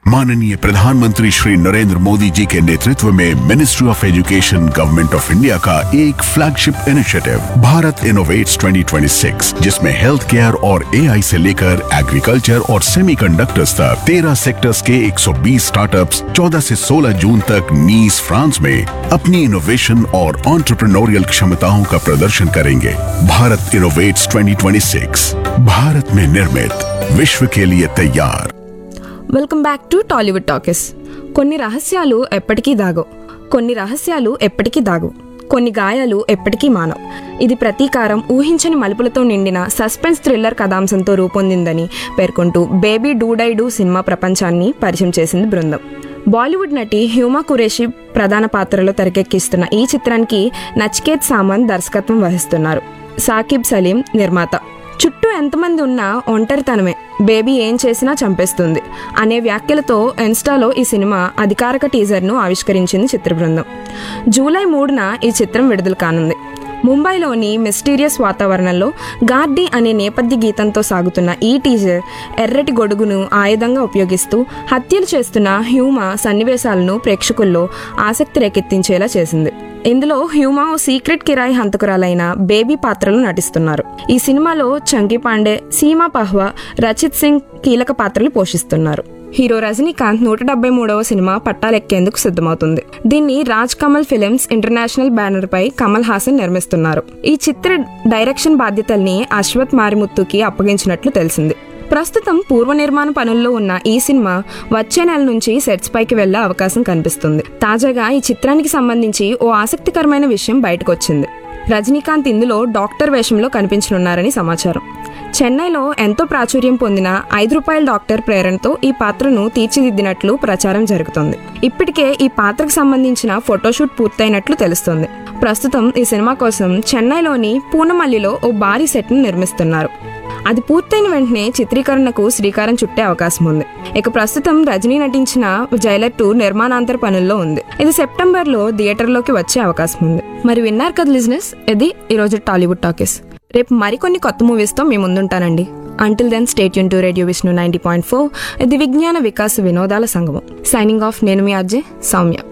माननीय प्रधानमंत्री श्री नरेंद्र मोदी जी के नेतृत्व में ministry of education government of India का एक फ्लैगशिप इनिशिएटिव भारत इनोवेट्स 2026 जिसमें हेल्थ केयर और एआई से लेकर एग्रीकल्चर और सेमीकंडक्टर्स तक 13 सेक्टर्स के 120 स्टार्टअप्स 14 से 16 जून तक नीस फ्रांस में अपनी इनोवेशन और ऑन्टरप्रनोरियल क्षमताओं का प्रदर्शन करेंगे भारत इनोवेट्स 2026 भारत में निर्मित विश्व के लिए तैयार welcome back to Tollywood talkies కొన్ని రహస్యాలు ఎప్పటికీ దాగవు కొన్ని రహస్యాలు ఎప్పటికీ దాగవు కొన్ని గాయాలు ఎప్పటికీ మానవు ఇది ప్రతీకారం ఊహించని మలుపులతో నిండిన సస్పెన్స్ థ్రిల్లర్ కథాంశంతో రూపొందిందని పేర్కొంటూ బేబీ డూడై డూ సినిమా ప్రపంచాన్ని పరిచయం చేసింది బృందం బాలీవుడ్ నటి హ్యూమా కురేషి ప్రధాన పాత్రలో తెరకెక్కిస్తున్న ఈ చిత్రానికి నచికేత్ సామంత్ దర్శకత్వం వహిస్తున్నారు సాకిబ్ సలీం నిర్మాత చుట్టూ ఎంతమంది ఉన్నా ఒంటరితనమే బేబీ ఏం చేసినా చంపేస్తుంది అనే వ్యాఖ్యలతో ఇన్స్టాలో ఈ సినిమా అధికారిక టీజర్ను ఆవిష్కరించింది చిత్ర బృందం జూలై మూడున ఈ చిత్రం విడుదల కానుంది ముంబైలోని మిస్టీరియస్ వాతావరణంలో గార్డీ అనే నేపథ్య గీతంతో సాగుతున్న ఈ టీజర్ ఎర్రటి గొడుగును ఆయుధంగా ఉపయోగిస్తూ హత్యలు చేస్తున్న హ్యూమా సన్నివేశాలను ప్రేక్షకుల్లో ఆసక్తి రేకెత్తించేలా చేసింది ఇందులో హ్యూమా ఓ సీక్రెట్ కిరాయి హంతకురాలైన బేబీ పాత్రలు నటిస్తున్నారు ఈ సినిమాలో చంకీ పాండే సీమా పహ్వా రచిత్ సింగ్ కీలక పాత్రలు పోషిస్తున్నారు హీరో రజనీకాంత్ నూట డెబ్బై మూడవ సినిమా పట్టాలెక్కేందుకు సిద్ధమవుతుంది దీన్ని Raj Kamal films international banner పై కమల్ హాసన్ నిర్మిస్తున్నారు ఈ చిత్ర డైరెక్షన్ బాధ్యతల్ని అశ్వత్ మారిముత్తుకి అప్పగించినట్లు తెలిసింది ప్రస్తుతం పూర్వ నిర్మాణ పనుల్లో ఉన్న ఈ సినిమా వచ్చే నెల నుంచి సెట్స్ పైకి వెళ్లే అవకాశం కనిపిస్తుంది తాజాగా ఈ చిత్రానికి సంబంధించి ఓ ఆసక్తికరమైన విషయం బయటకొచ్చింది రజనీకాంత్ ఇందులో డాక్టర్ వేషంలో కనిపించనున్నారని సమాచారం చెన్నైలో ఎంతో ప్రాచుర్యం పొందిన ఐదు రూపాయల డాక్టర్ ప్రేరణతో ఈ పాత్రను తీర్చిదిద్దినట్లు ప్రచారం జరుగుతోంది ఇప్పటికే ఈ పాత్రకు సంబంధించిన ఫోటోషూట్ పూర్తయినట్లు తెలుస్తోంది ప్రస్తుతం ఈ సినిమా కోసం చెన్నైలోని పూనమల్లిలో ఓ భారీ సెట్ను నిర్మిస్తున్నారు అది పూర్తయిన వెంటనే చిత్రీకరణకు శ్రీకారం చుట్టే అవకాశం ఉంది ఇక ప్రస్తుతం రజనీ నటించిన జైలర్ టూ నిర్మాణాంతర పనుల్లో ఉంది ఇది సెప్టెంబర్ లో థియేటర్లోకి వచ్చే అవకాశం ఉంది మరి విన్నారు కదా లిజినెస్ ఇది ఈరోజు టాలీవుడ్ టాకీస్ రేపు మరికొన్ని కొత్త మూవీస్తో మీ ముందుంటానండి అంటిల్ దెన్ స్టేట్ యూన్ to radio Vishnu ninety point four ఇది విజ్ఞాన వికాస వినోదాల సంగమం సైనింగ్ ఆఫ్ నేను మీ అజ్జే సౌమ్య